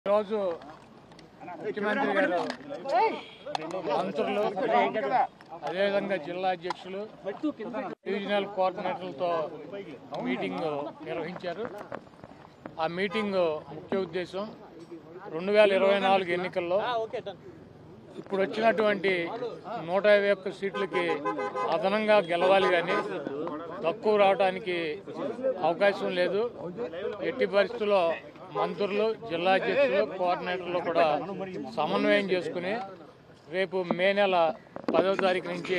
ఈరోజు ముఖ్యమంత్రి గారు మంత్రులు అదేవిధంగా జిల్లా అధ్యక్షులు డివిజనల్ కోఆర్డినేటర్లతో మీటింగ్ నిర్వహించారు ఆ మీటింగ్ ముఖ్య ఉద్దేశం రెండు వేల ఇరవై నాలుగు ఎన్నికల్లో ఇప్పుడు వచ్చినటువంటి నూట యాభై ఒక్క సీట్లకి అదనంగా గెలవాలి కానీ తక్కువ రావడానికి అవకాశం లేదు ఎట్టి పరిస్థితుల్లో మంత్రులు జిల్లా అధ్యక్షులు కోఆర్డినేటర్లు కూడా సమన్వయం చేసుకుని రేపు మే నెల పదవ తారీఖు నుంచి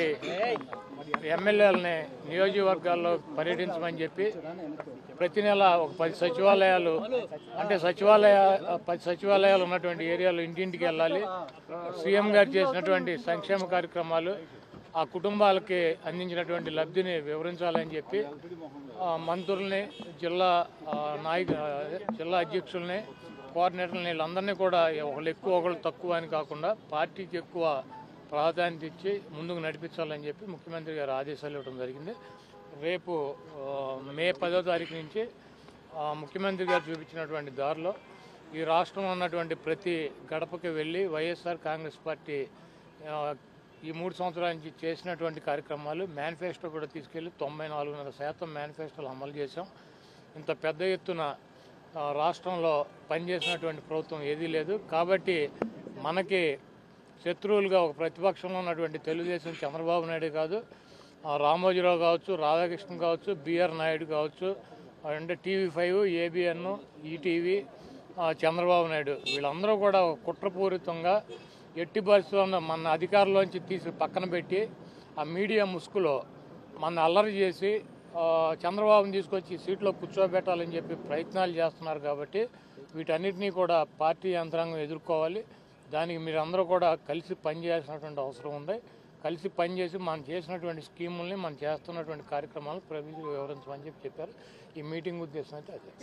ఎమ్మెల్యేలని నియోజకవర్గాల్లో పర్యటించమని చెప్పి ప్రతి నెల ఒక పది సచివాలయాలు అంటే సచివాలయ పది సచివాలయాలు ఉన్నటువంటి ఏరియాలో ఇంటింటికి వెళ్ళాలి సీఎం గారు చేసినటువంటి సంక్షేమ కార్యక్రమాలు ఆ కుటుంబాలకి అందించినటువంటి లబ్ధిని వివరించాలని చెప్పి ఆ, మంత్రుల్ని జిల్లా ఆ, నాయక అదే, జిల్లా అధ్యక్షుల్ని కోఆర్డినేటర్ని వీళ్ళందరినీ కూడా ఒకళ్ళు ఎక్కువ ఒకళ్ళు తక్కువ అని కాకుండా పార్టీకి ఎక్కువ ప్రాధాన్యత ఇచ్చి ముందుకు నడిపించాలని చెప్పి ముఖ్యమంత్రి గారు ఆదేశాలు ఇవ్వడం జరిగింది రేపు ఆ, మే పదో తారీఖు నుంచి ఆ, ముఖ్యమంత్రి గారు చూపించినటువంటి దారిలో ఈ రాష్ట్రంలో ఉన్నటువంటి ప్రతి గడపకి వెళ్ళి వైఎస్ఆర్ కాంగ్రెస్ పార్టీ ఆ, ఈ మూడు సంవత్సరాల నుంచి చేసినటువంటి కార్యక్రమాలు మేనిఫెస్టో కూడా తీసుకెళ్లి తొంభై నాలుగున్నర శాతం మేనిఫెస్టోలు అమలు చేశాం ఇంత పెద్ద ఎత్తున ఆ, రాష్ట్రంలో పనిచేసినటువంటి ప్రభుత్వం ఏదీ లేదు కాబట్టి మనకి శత్రువులుగా ఒక ప్రతిపక్షంలో ఉన్నటువంటి తెలుగుదేశం చంద్రబాబు నాయుడు కాదు ఆ, రామోజీరావు కావచ్చు రాధాకృష్ణ కావచ్చు బిఆర్ నాయుడు కావచ్చు అంటే టీవీ ఫైవ్ ఏబిఎన్ ఈటీవీ ఆ, చంద్రబాబు నాయుడు వీళ్ళందరూ కూడా ఒక కుట్రపూరితంగా ఎట్టి పరిస్థితుల్లో మన అధికారంలోంచి తీసి పక్కన పెట్టి ఆ మీడియా ముసుగులో మన అల్లరి చేసి ఆ, చంద్రబాబుని తీసుకొచ్చి సీట్లో కూర్చోబెట్టాలని చెప్పి ప్రయత్నాలు చేస్తున్నారు కాబట్టి వీటన్నిటినీ కూడా పార్టీ యంత్రాంగం ఎదుర్కోవాలి దానికి మీరందరూ కూడా కలిసి పనిచేయాల్సినటువంటి అవసరం ఉంది కలిసి పనిచేసి మనం చేసినటువంటి స్కీముల్ని మనం చేస్తున్నటువంటి కార్యక్రమాలను ప్రభుత్వం వివరించమని చెప్పి చెప్పారు ఈ మీటింగ్ ఉద్దేశం అయితే అదే